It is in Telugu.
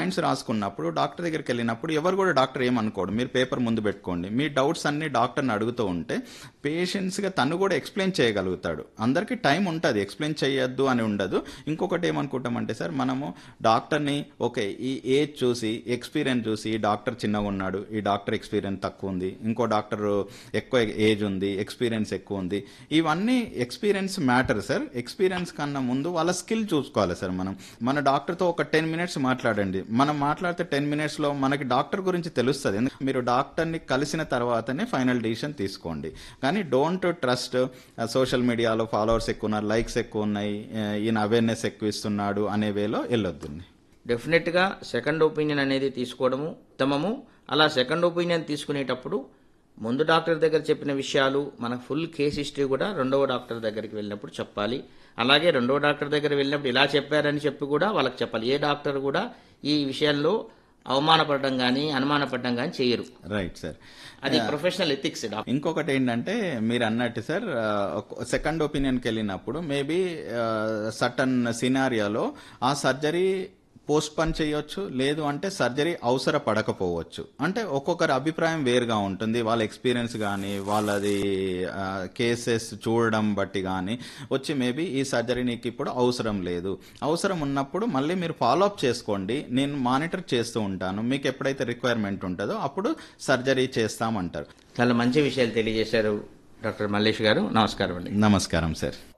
పాయింట్స్ రాసుకున్నప్పుడు డాక్టర్ దగ్గరికి వెళ్ళినప్పుడు ఎవరు కూడా డాక్టర్ ఏమనుకోడు మీరు పేపర్ ముందు పెట్టుకోండి మీ డౌట్స్ అన్ని డాక్టర్ని అడుగుతూ ఉంటే పేషెంట్స్గా తను కూడా ఎక్స్ప్లెయిన్ చేయగలుగుతాడు అందరికీ టైం ఉంటుంది ఎక్స్ప్లెయిన్ చేయొద్దు అని ఉండదు ఇంకొకటి ఏమనుకుంటామంటే సార్ మనము డాక్టర్ని ఓకే ఈ ఏజ్ చూసి ఎక్స్పీరియన్స్ చూసి ఈ డాక్టర్ చిన్నగా ఉన్నాడు ఈ డాక్టర్ ఎక్స్పీరియన్స్ తక్కువ ఉంది ఇంకో డాక్టర్ ఎక్కువ ఏజ్ ఉంది ఎక్స్పీరియన్స్ ఎక్కువ ఉంది ఇవన్నీ ఎక్స్పీరియన్స్ మ్యాటర్ సార్ ఎక్స్పీరియన్స్ కన్నా ముందు వాళ్ళ స్కిల్ చూసుకోవాలి సార్ మనం మన డాక్టర్తో ఒక టెన్ మినిట్స్ మాట్లాడండి మనం మాట్లాడితే టెన్ మినిట్స్లో మనకి డాక్టర్ గురించి తెలుస్తుంది ఎందుకంటే మీరు డాక్టర్ని కలిసిన తర్వాతనే ఫైనల్ డిసిషన్ తీసుకోండి కానీ డోంట్ ట్రస్ట్ సోషల్ మీడియాలో ఫాలోవర్స్ ఎక్కువ ఉన్నారు లైక్స్ ఎక్కువ ఉన్నాయి ఆ, ఈయన అవేర్నెస్ ఎక్కువ ఇస్తున్నాడు అనే వేలో వెళ్ళొద్దు డెఫినెట్గా సెకండ్ ఒపీనియన్ అనేది తీసుకోవడము ఉత్తమము అలా సెకండ్ ఒపీనియన్ తీసుకునేటప్పుడు ముందు డాక్టర్ దగ్గర చెప్పిన విషయాలు మనకు ఫుల్ కేస్ హిస్టరీ కూడా రెండవ డాక్టర్ దగ్గరికి వెళ్ళినప్పుడు చెప్పాలి అలాగే రెండవ డాక్టర్ దగ్గర వెళ్ళినప్పుడు ఇలా చెప్పారని చెప్పి కూడా వాళ్ళకి చెప్పాలి ఏ డాక్టర్ కూడా ఈ విషయాల్లో అవమానపడడం కానీ అనుమానపడడం కానీ చేయరు రైట్ సార్ అది ప్రొఫెషనల్ ఎథిక్స్ డాక్టర్ ఇంకొకటి ఏంటంటే మీరు అన్నట్టు సార్ సెకండ్ ఒపీనియన్కి వెళ్ళినప్పుడు మేబీ సటన్ సినారియాలో ఆ సర్జరీ పోస్ట్ పన్ చేయొచ్చు లేదు అంటే సర్జరీ అవసర పడకపోవచ్చు అంటే ఒక్కొక్కరి అభిప్రాయం వేరుగా ఉంటుంది వాళ్ళ ఎక్స్పీరియన్స్ కానీ వాళ్ళది కేసెస్ చూడడం బట్టి కానీ వచ్చి మేబీ ఈ సర్జరీ నీకు ఇప్పుడు అవసరం లేదు అవసరం ఉన్నప్పుడు మళ్ళీ మీరు ఫాలో అప్ చేసుకోండి నేను మానిటర్ చేస్తూ ఉంటాను మీకు ఎప్పుడైతే రిక్వైర్మెంట్ ఉంటుందో అప్పుడు సర్జరీ చేస్తామంటారు చాలా మంచి విషయాలు తెలియజేశారు డాక్టర్ మల్లేష్ గారు నమస్కారం అండి నమస్కారం సార్